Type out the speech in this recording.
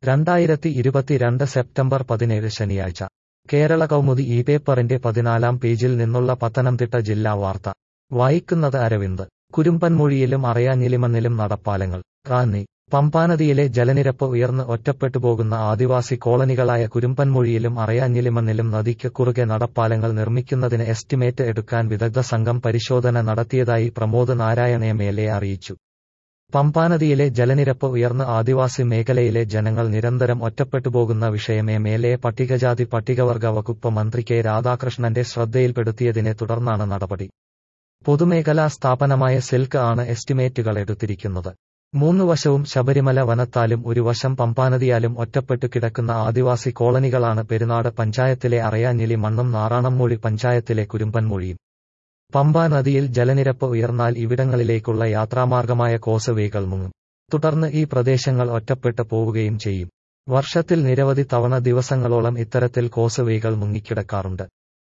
രണ്ടായിരത്തി ഇരുപത്തിരണ്ട് സെപ്റ്റംബർ പതിനേഴ് ശനിയാഴ്ച കേരള കൗമുദി ഈ പേപ്പറിന്റെ പതിനാലാം പേജിൽ നിന്നുള്ള പത്തനംതിട്ട ജില്ലാ വാർത്ത വായിക്കുന്നത് അരവിന്ദ് കുരുമ്പൻമൊഴിയിലും അറയാഞ്ഞിലിമണ്ണിലും നടപ്പാലങ്ങൾ റാന്നി പമ്പാനദിയിലെ ജലനിരപ്പ് ഉയർന്ന് ഒറ്റപ്പെട്ടുപോകുന്ന ആദിവാസി കോളനികളായ കുരുമ്പൻമൊഴിയിലും അറയാഞ്ഞിലിമണ്ണിലും നദിക്ക് കുറുകെ നടപ്പാലങ്ങൾ നിർമ്മിക്കുന്നതിന് എസ്റ്റിമേറ്റ് എടുക്കാൻ വിദഗ്ധ സംഘം പരിശോധന നടത്തിയതായി Pramod Narayan M L A അറിയിച്ചു പമ്പാനദിയിലെ ജലനിരപ്പ് ഉയർന്ന് ആദിവാസി മേഖലയിലെ ജനങ്ങൾ നിരന്തരം ഒറ്റപ്പെട്ടുപോകുന്ന വിഷയം എം എൽ എ പട്ടികജാതി പട്ടികവർഗ വകുപ്പ് മന്ത്രി കെ രാധാകൃഷ്ണന്റെ ശ്രദ്ധയിൽപ്പെടുത്തിയതിനെ തുടർന്നാണ് നടപടി പൊതുമേഖലാ സ്ഥാപനമായ സിൽക്ക് ആണ് എസ്റ്റിമേറ്റുകൾ എടുത്തിരിക്കുന്നത് മൂന്നു വശവും ശബരിമല വനത്താലും ഒരു വശം പമ്പാനദിയാലും ഒറ്റപ്പെട്ടു കിടക്കുന്ന ആദിവാസി കോളനികളാണ് പെരുന്നാട് പഞ്ചായത്തിലെ അറയാഞ്ഞിലി മണ്ണും നാറാണംമൂഴി പഞ്ചായത്തിലെ കുരുമ്പൻമൊഴിയും പമ്പാ നദിയിൽ ജലനിരപ്പ് ഉയർന്നാൽ ഇവിടങ്ങളിലേക്കുള്ള യാത്രാമാർഗമായ കോസവേകൾ മുങ്ങും തുടർന്ന് ഈ പ്രദേശങ്ങൾ ഒറ്റപ്പെട്ട് പോവുകയും ചെയ്യും വർഷത്തിൽ നിരവധി തവണ ദിവസങ്ങളോളം ഇത്തരത്തിൽ കോസവേകൾ മുങ്ങിക്കിടക്കാറുണ്ട്